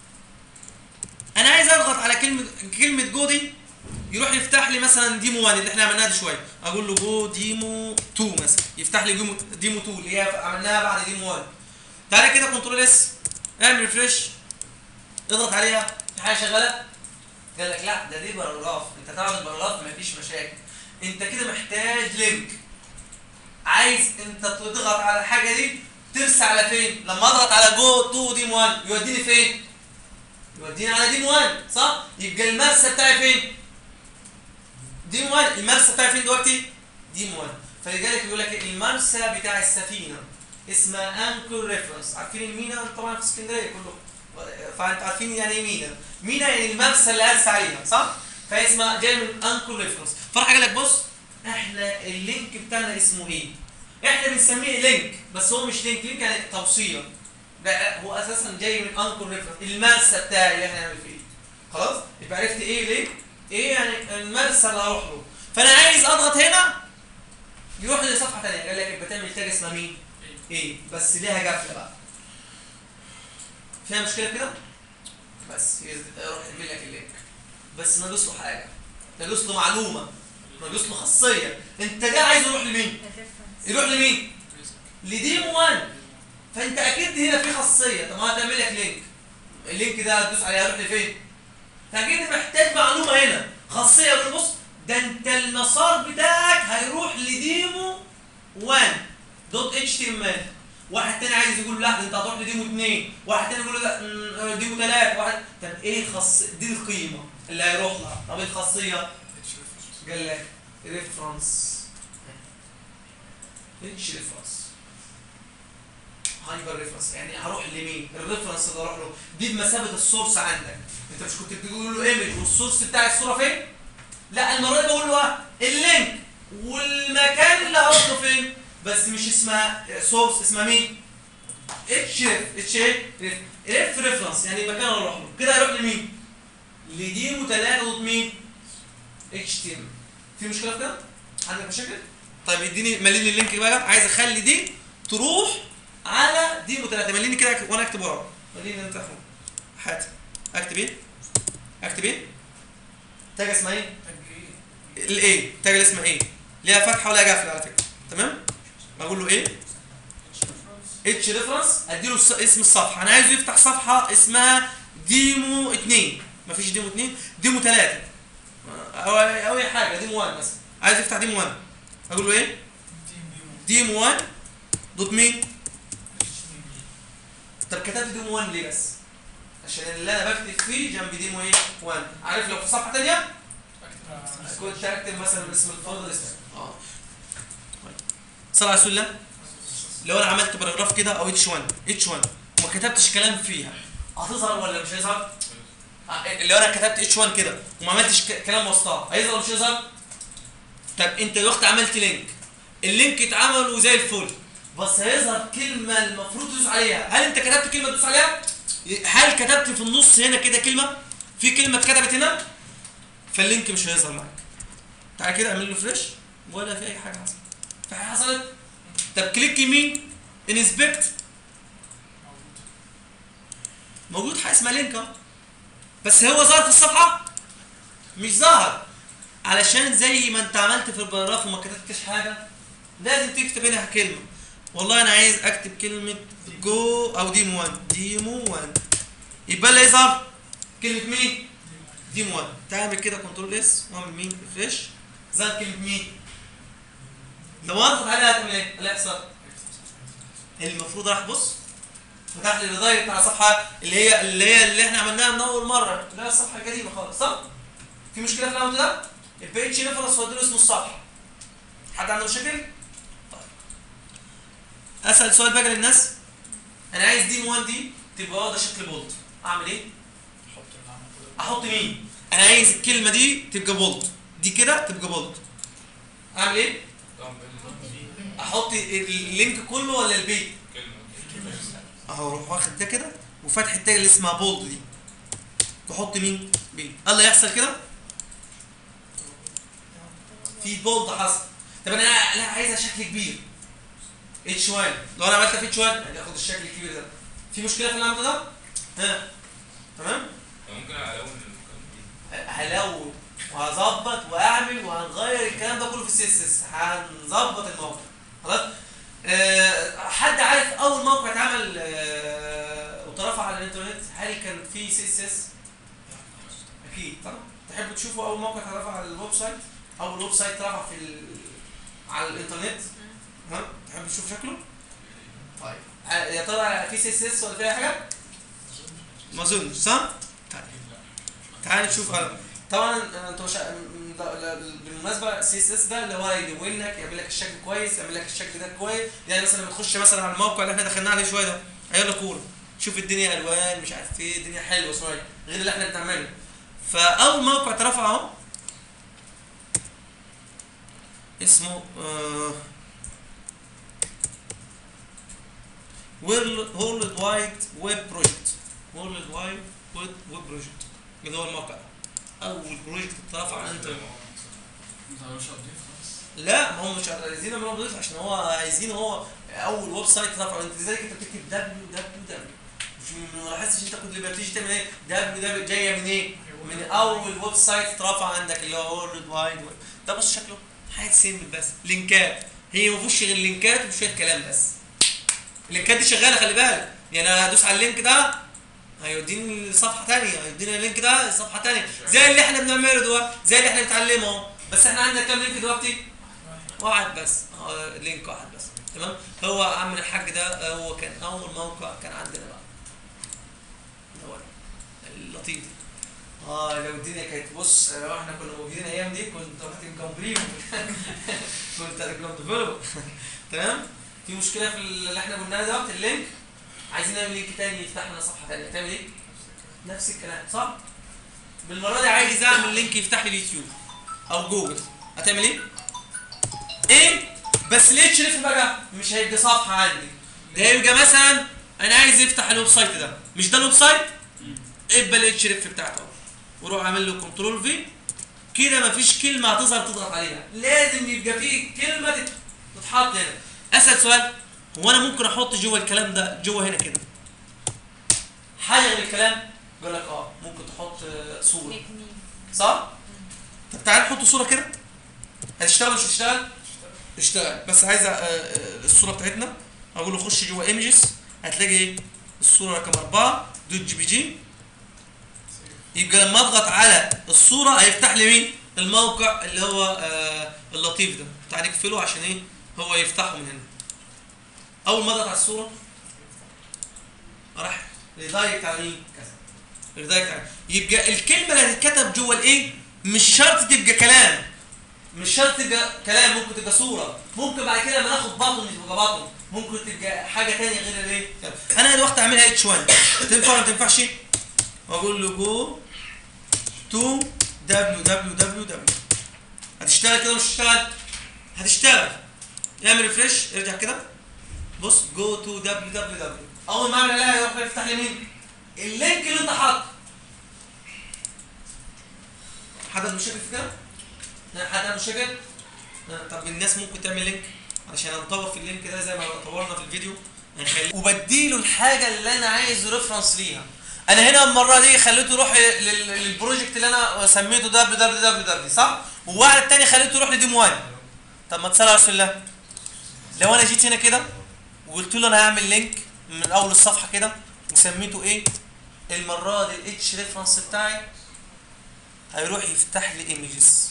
A: انا عايز اضغط على كلمه كلمه جو دي يروح يفتح لي مثلا ديمو 1 اللي احنا عملناها دي شويه اقول له جو ديمو 2 مثلا يفتح لي ديمو ديمو 2 اللي هي عملناها بعد ديمو 1 تعالى كده كنترول اس اعمل ريفريش اضغط عليها في حاجه شغاله قال لك لا ده دي باراجراف انت تعمل باراجراف مفيش مشاكل انت كده محتاج لينك عايز انت تضغط على الحاجه دي ترسى على فين لما اضغط على جو 2 ديم 1 يوديني فين يوديني على ديم 1 صح يبقى المرسى بتاعي فين ديم 1 المرسى بتاعي فين دلوقتي ديم 1 فلذلك بيقول لك إيه؟ المرسى بتاع السفينه اسمها انكر ريفرنس عارفين المينا طبعا في اسكندريه كله فانتوا عارفين يعني ايه مينا مينا يعني المرسى اللي هرس عليها صح فهي اسمها جايه من انكر ريفرنس فراح قال لك بص احنا اللينك بتاعنا اسمه ايه احنا بنسميه لينك بس هو مش لينك لينك يعني توصيله لا هو اساسا جاي من انكر ريفرنس المرسى بتاعي اللي احنا هنعمل فيه خلاص يبقى عرفت ايه لينك ايه يعني المرسى اللي هروح له فانا عايز اضغط هنا يروح لصفحه ثانيه قال لك يبقى تعمل تاج اسمها مين ايه بس ليها قفله بقى فيها مشكله كده بس يروح يعمل لك اللينك بس ناقص له حاجه ناقص له معلومه ناقص له خاصيه انت ده عايز يروح لمين
D: الريفرنس
A: يروح لمين لديم 1 فانت اكيد هنا في خاصيه طب ما هتعمل لك لينك اللينك ده هتدوس عليه هيروح لفين فاكيد محتاج معلومه هنا خاصيه يقول بص ده انت المسار بتاعك هيروح لديمو 1 دوت اتش تي ام ال واحد تاني عايز يقول لا ده انت هتروح لديمو 2 واحد تاني يقول له لا م، ديمو 3 واحد طب ايه الخاص دي القيمه اللي هيروح لها طب إيه الخاصيه قال لك ريفرنس اتش ريفرنس هايبر ريفرنس يعني هروح لمين الريفرنس اللي اروح له دي بمثابه السورس عندك انت مش كنت بتقول له ايمج والسورس بتاع الصوره فين لا المره دي بقول له اه اللينك والمكان اللي هروح له فين بس مش اسمها سورس اسمها مين اتش ريف اتش ايه ريف ريف ريفرنس يعني المكان اللي اروح له كده هيروح لمين لديمو 3 دوت مين اتش تي ام في مشكله في كده عندك مشاكل طيب اديني مليني اللينك بقى عايز اخلي دي تروح على ديمو 3 مليني كده وانا اكتب ورا مليني انت اخو حاتم اكتب ايه اكتب ايه تاج اسمها ايه الايه تاج اللي اسمها ايه ليها فتحه ولا قافله على فكره تمام اقول له ايه اتش ريفرنس اديله الس- اسم الصفحه انا عايزه يفتح صفحه اسمها ديمو 2 مفيش ديمو 2 ديمو 3 او او اي حاجه ديمو 1 مثلا عايز يفتح ديمو 1 اقول له ايه ديمو 1 دوت مين طب كتبت ديمو 1 ليه بس عشان اللي انا بكتب فيه جنب ديمو ايه 1 عارف لو في صفحه ثانيه كنت اكتب مثلا اسم الفولدر اسمه اه طيب. صلى على رسول الله لو انا عملت باراجراف كده او اتش 1 اتش 1 وما كتبتش كلام فيها هتظهر ولا مش هيظهر؟ آه، لو انا كتبت اتش 1 كده وما عملتش ك- كلام وسطها هيظهر ولا مش هيظهر؟ طب انت دلوقتي عملت لينك اللينك اتعمل وزي الفل بس هيظهر كلمه المفروض تدوس عليها هل انت كتبت كلمه تدوس عليها؟ هل كتبت في النص هنا كده كلمه؟ في كلمه اتكتبت هنا؟ فاللينك مش هيظهر معاك تعالى كده اعمل له فريش ولا في اي حاجه حصلت في حاجه حصلت طب كليك يمين انسبكت موجود حاجه اسمها لينك اهو بس هو ظهر في الصفحه مش ظهر علشان زي ما انت عملت في الباراجراف وما كتبتش حاجه لازم تكتب هنا كلمه والله انا عايز اكتب كلمه جو او ديمو 1 ديمو 1 يبقى اللي يظهر كلمه مين ديمو 1 تعمل كده كنترول اس واعمل مين فريش ظهر كلمه مين لو اضغط عليها هتعمل ايه؟ اللي هيحصل المفروض راح بص فتح لي الريدايركت على صفحه اللي هي اللي هي اللي احنا عملناها من اول مره اللي هي الصفحه القديمه خالص صح؟ في مشكله في الامر ده؟ البيتش ريفرنس وديله اسم الصفحه حد عنده مشاكل؟ طيب اسال سؤال بقى للناس انا عايز دي 1 دي تبقى واخده شكل بولد اعمل ايه؟ احط مين؟ انا عايز الكلمه دي تبقى بولد دي كده تبقى بولد اعمل ايه؟ احط اللينك كله ولا البيت؟ اهو اروح واخد ده كده وفاتح التاج اللي اسمها بولد دي واحط مين؟ بي الله يحصل كده في بولد حصل طب انا لا عايزها شكل كبير اتش 1 لو انا عملتها في اتش 1 هاخد الشكل الكبير ده في مشكله في اللي عملته ده؟ ها تمام؟
H: ممكن الون المكان
A: هلون وهظبط واعمل وهنغير الكلام ده كله في السي اس اس هنظبط الموقع خلاص أه حد عارف اول موقع اتعمل أه وترفع على الانترنت هل كان فيه سي اس اس اكيد طبعا تحبوا تشوفوا اول موقع اترفع على الويب سايت اول ويب سايت اترفع في ال... على الانترنت ها تحبوا تشوفوا شكله طيب ع- يا ترى في سي اس اس ولا في اي حاجه ما اظنش صح طيب تعال نشوف غلط طبعا انت مش م- ده- ل- بالمناسبه السي اس اس ده اللي هو يدون لك يعمل لك الشكل كويس يعمل لك الشكل ده كويس يعني مثلا لما تخش مثلا على الموقع اللي احنا دخلنا عليه شويه ده هيقول لك كوره شوف الدنيا الوان مش عارف ايه الدنيا حلوه شويه غير اللي احنا بنعمله فاول موقع اترفع اهو اسمه آه وورلد وايد ويب بروجكت وورلد وايد ويب بروجكت اللي هو الموقع اول بروجكت اترفع على الانترنت لا ما هم مش عايزين يعملوا بضيف عشان هو عايزين هو اول ويب سايت رفعه انت لذلك انت بتكتب دبليو دبليو دبليو مش ما لاحظتش انت كنت لما بتيجي تعمل ايه ده ده جايه من ايه من اول ويب سايت اترفع عندك اللي هو وورلد وايد ويب ده بص شكله حاجه سيمبل بس لينكات هي ما فيهوش غير لينكات وشويه كلام بس اللينكات دي شغاله خلي بالك يعني انا هدوس على اللينك ده هيوديني لصفحه ثانيه هيوديني اللينك ده لصفحه ثانيه زي اللي احنا بنعمله دلوقتي زي اللي احنا بنتعلمه اهو بس احنا عندنا كام لينك دلوقتي واحد بس اه لينك واحد بس تمام هو عم الحاج ده آه، هو كان اول موقع كان عندنا بقى هو ده اللطيف اه لو الدنيا كانت بص لو احنا كنا موجودين الايام دي كنت رحت مكمبريم كنت كنت ديفلوبر تمام في مشكله في اللي احنا قلناه ده اللينك عايزين نعمل لينك تاني يفتح لنا صفحه تانيه تعمل ايه؟ نفس الكلام صح؟ بالمره دي عايز اعمل لينك يفتح لي اليوتيوب او جوجل هتعمل ايه؟ ايه؟ بس ليه تشرف بقى مش هيبقى صفحه عندي ده هيبقى مثلا انا عايز يفتح الويب سايت ده مش ده الويب سايت؟ ابقى الاتش ريف بتاعته وروح اعمل له كنترول في كده مفيش كلمه هتظهر تضغط عليها لازم يبقى فيه كلمه تت- تتحط هنا اسال سؤال هو انا ممكن احط جوه الكلام ده جوه هنا كده حاجه غير الكلام يقول لك اه ممكن تحط آه، صوره
D: نيك ميم
A: صح طب تعال نحط صوره كده هتشتغل مش هتشتغل اشتغل بس عايز آه، آه، الصوره بتاعتنا اقول له خش جوه ايمجز هتلاقي ايه الصوره رقم 4 دوت جي بي جي يبقى لما اضغط على الصوره هيفتح لي مين الموقع اللي هو آه اللطيف ده تعال نقفله عشان ايه هو يفتحه من هنا اول ما اضغط على الصوره راح ريدايركت على مين كذا ريدايركت على يبقى الكلمه اللي هتتكتب جوه الايه مش شرط تبقى كلام مش شرط تبقى كلام ممكن تبقى صوره ممكن بعد كده لما ناخد باطن مش تبقى باطن ممكن تبقى حاجه ثانيه غير الايه انا دلوقتي اعملها اتش 1 تنفع ولا ما تنفعش واقول له جو تو دبليو دبليو دبليو دبليو هتشتغل كده مش هتشتغل هتشتغل اعمل ريفريش ارجع كده بص جو تو دبليو دبليو دبليو اول ما اعمل عليها يروح يفتح لي مين اللينك اللي انت حاطه حد عنده مشاكل في كده لا، حد عنده مشاكل لا، طب الناس ممكن تعمل لينك عشان نطور في اللينك ده زي ما طورنا في الفيديو هنخليه وبديله الحاجه اللي انا عايز ريفرنس ليها انا هنا المره دي خليته يروح لل- للبروجكت اللي انا سميته دبليو دبليو دبليو دبليو صح وواحد التاني خليته يروح لديم 1 طب ما تصلي على رسول الله لو انا جيت هنا كده وقلت له انا هعمل لينك من اول الصفحه كده وسميته ايه المره دي الاتش ريفرنس بتاعي هيروح يفتح لي ايمجز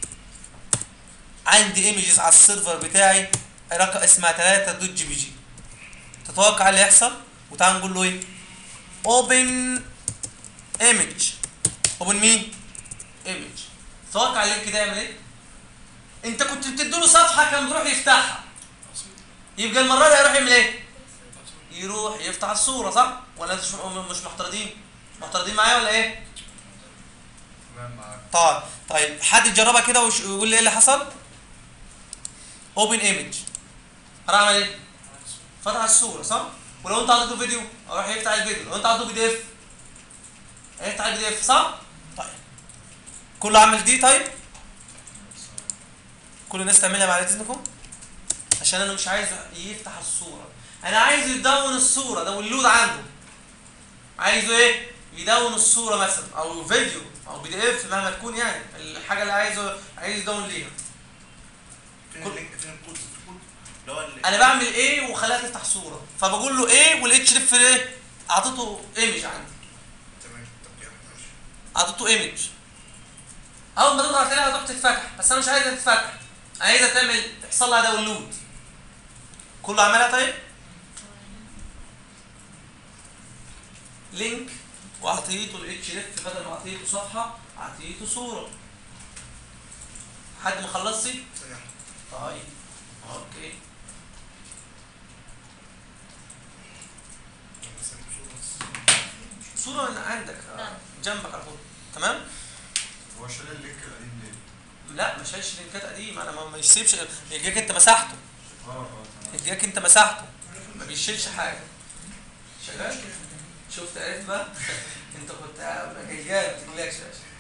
A: عندي ايمجز على السيرفر بتاعي رقم اسمها 3 دوت جي بي جي تتوقع اللي يحصل وتعال نقول له ايه اوبن ايمج اوبن مين ايمج تتوقع اللينك ده يعمل ايه انت كنت بتديله صفحه كان بيروح يفتحها يبقى المره دي هيروح يعمل ايه يروح يفتح الصوره صح ولا انتوا مش مش محترضين محترضين معايا ولا ايه
F: تمام معاك
A: طيب طيب حد يجربها كده ويش- ويقول لي ايه اللي حصل اوبن ايمج راح عمل ايه فتح الصوره صح ولو انت عطيته فيديو راح يفتح الفيديو لو انت عطيته بي دي اف هيفتح البي دي اف صح طيب كله عامل دي طيب كل الناس تعملها بعد اذنكم عشان انا مش عايز يفتح الصوره انا عايز يدون الصوره ده اللود عنده عايزه ايه يدون الصوره مثلا او فيديو او بي دي اف مهما تكون يعني الحاجه اللي عايزه عايز يدون ليها
C: فين
A: كل-
C: اللينك فين الكود الكود اللي هو اللي
A: انا بعمل ايه وخليها تفتح صوره فبقول له ايه والاتش اف ايه اعطيته ايمج عندي
C: تمام طب كده ماشي
A: اعطيته ايمج اول ما تضغط عليها هتروح تتفتح بس انا مش عايزها تتفتح عايزها تعمل تحصل لها داونلود كله عملها طيب لينك واعطيته الاتش اف بدل ما اعطيته صفحه اعطيته صوره حد ما خلصش
C: ثانية واحدة.
A: طيب اوكي
C: أنا بسمي صورة بس.
A: صوره من عندك آه، جنبك على طول تمام
F: هو شال اللينك القديم ليه؟
A: لا ما شالش لينكات قديمه انا ما ما يسيبش يجيك انت مسحته
F: اه اه تمام
A: يجيك انت مسحته ما بيشيلش حاجه شغال شفت عرفت بقى انت كنت جيال ما تقولكش يا باشا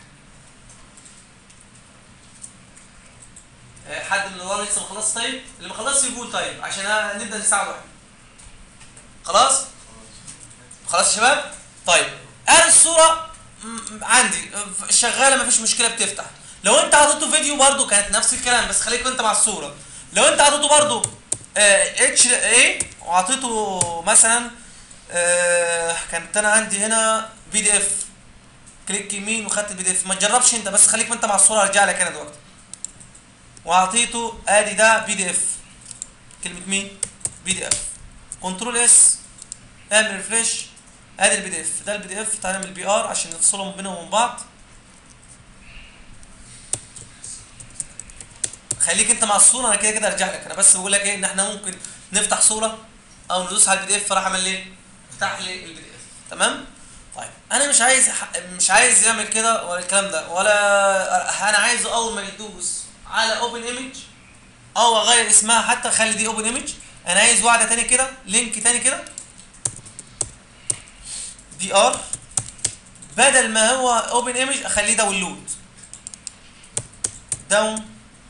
A: آه، حد من الورا لسه ما خلصش طيب اللي ما خلصش يقول طيب عشان نبدا نساعده احنا خلاص خلاص يا شباب طيب انا الصوره م- عندي شغاله مفيش مشكله بتفتح لو انت عطيته فيديو برضو كانت نفس الكلام بس خليك انت مع الصوره لو انت عطيته برضو اتش ايه وعطيته مثلا آه، كانت انا عندي هنا بي دي اف كليك يمين وخدت البي دي اف ما تجربش انت بس خليك انت مع الصوره هرجع لك هنا دلوقتي واعطيته ادي ده بي دي اف كلمه مين بي دي اف كنترول اس اعمل ريفريش ادي البي دي اف ده البي دي اف تعالى نعمل بي ار عشان نفصلهم بينهم وبين بعض خليك انت مع الصوره انا كده كده ارجع لك انا بس بقول لك ايه ان احنا ممكن نفتح صوره او ندوس على البي دي اف راح اعمل ايه افتح لي البي دي اف تمام طيب انا مش عايز ح- مش عايز يعمل كده ولا الكلام ده ولا انا عايزه اول ما يدوس على اوبن ايمج او اغير اسمها حتى اخلي دي اوبن ايمج انا عايز واحده تاني كده لينك تاني كده دي ار بدل ما هو اوبن ايمج اخليه داونلود داون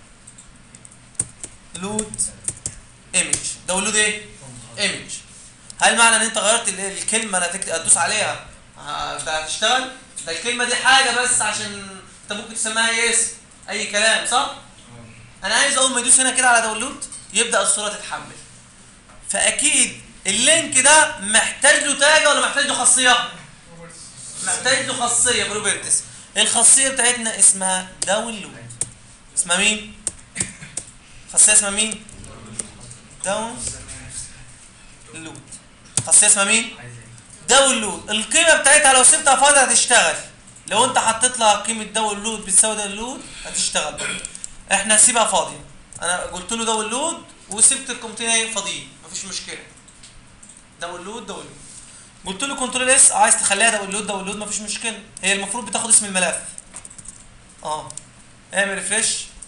A: لود ايمج داونلود ايه ايمج هل معنى ان انت غيرت ال- الكلمه اللي هتكت- هتدوس عليها ه- ده هتشتغل ده الكلمه دي حاجه بس عشان انت ممكن تسميها اي اسم اي كلام صح انا عايز اول ما يدوس هنا كده على داونلود يبدا الصوره تتحمل فاكيد اللينك ده محتاج له تاج ولا محتاج له خاصيه محتاج له خاصيه بروبرتس الخاصيه بتاعتنا اسمها داونلود اسمها مين خاصيه اسمها مين داون لود خاصيه اسمها مين داونلود القيمه بتاعتها لو سبتها فاضيه هتشتغل لو انت حطيت لها قيمه داونلود بتساوي داونلود هتشتغل برضه احنا هنسيبها فاضيه انا قلت له داونلود وسبت القيمتين ايه فاضيين مفيش مشكله داونلود داونلود قلت له كنترول اس عايز تخليها داونلود داونلود مفيش مشكله هي المفروض بتاخد اسم الملف اه اعمل ريفريش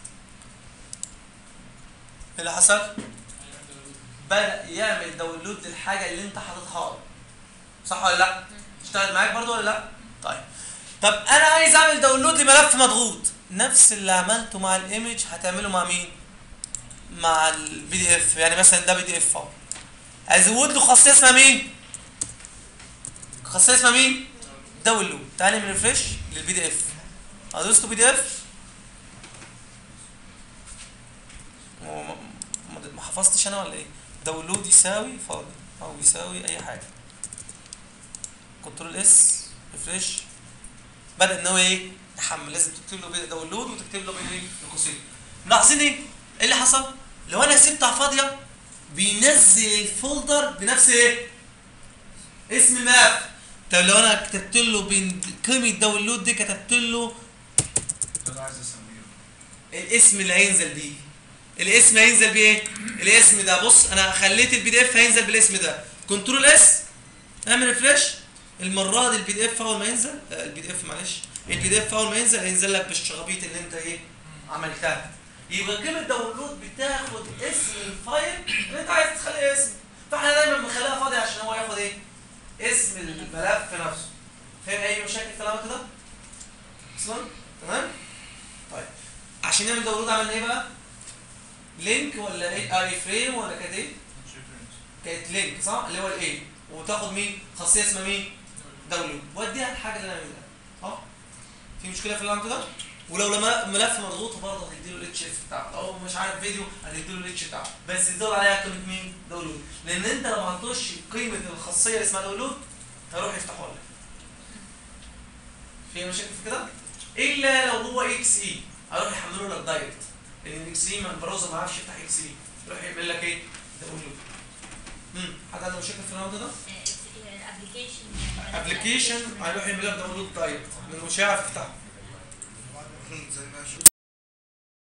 A: ايه اللي حصل بدا يعمل داونلود للحاجه اللي انت حاططها له صح ولا لا اشتغل معاك برضو ولا لا طيب طب انا عايز اعمل داونلود لملف مضغوط نفس اللي عملته مع الايمج هتعمله مع مين مع البي دي اف يعني مثلا ده بي دي اف اهو ازود له خاصيه اسمها مين خاصيه اسمها مين داونلود تعالى نعمل ريفريش للبي دي اف ادوس له بي دي اف وما- ما ما حفظتش انا ولا ايه داونلود يساوي فاضي او يساوي اي حاجه كنترول اس ريفريش بدا ان هو ايه يحمل لازم تكتب له بين داونلود وتكتب له بين ايه القوسين ملاحظين ايه ايه اللي حصل لو انا سبتها فاضيه بينزل الفولدر بنفس ايه اسم الملف طب لو انا كتبت له بين قيمه داونلود دي كتبت له
F: ده انا عايز اسميه
A: الاسم اللي هينزل بيه الاسم هينزل بيه ايه الاسم ده بص انا خليت البي دي اف هينزل بالاسم ده كنترول اس اعمل ريفريش المره دي البي دي اف اول ما ينزل البي دي اف معلش البي دي اف اول ما ينزل هينزل لك بالشغبيط اللي انت ايه عملتها يبقى قيمه داونلود بتاخد اسم الفايل اللي انت عايز تخليه اسم فاحنا دايما بنخليها فاضيه عشان هو ياخد ايه اسم الملف نفسه فاهم اي مشاكل في الكلام كده اصلا تمام طيب عشان نعمل داونلود عملنا ايه بقى لينك ولا ايه اي فريم ولا كانت ايه كانت لينك صح اللي هو الايه وتاخد مين خاصيه اسمها مين داونلود وديها الحاجه اللي انا عاملها صح في مشكله في اللي عملته ده ولو لما ملف مضغوط برضه هتديله الاتش اف بتاعه او مش عارف فيديو هتديله الاتش بتاعه بس تدور عليها قيمه مين داونلود لان انت لو ما حطيتش قيمه الخاصيه اللي اسمها داونلود هيروح يفتحوا لك في مشاكل في كده الا لو هو اكس اي هيروح يحمله لك دايركت لان الاكس اي ما البراوزر ما يعرفش يفتح اكس اي يروح يعمل لك ايه داونلود امم حد عنده مشاكل في الامر ده
D: الابلكيشن
A: ابلكيشن هيروح يعمل لك داونلود دايركت لانه مش هيعرف يفتحه
C: زي ما شفت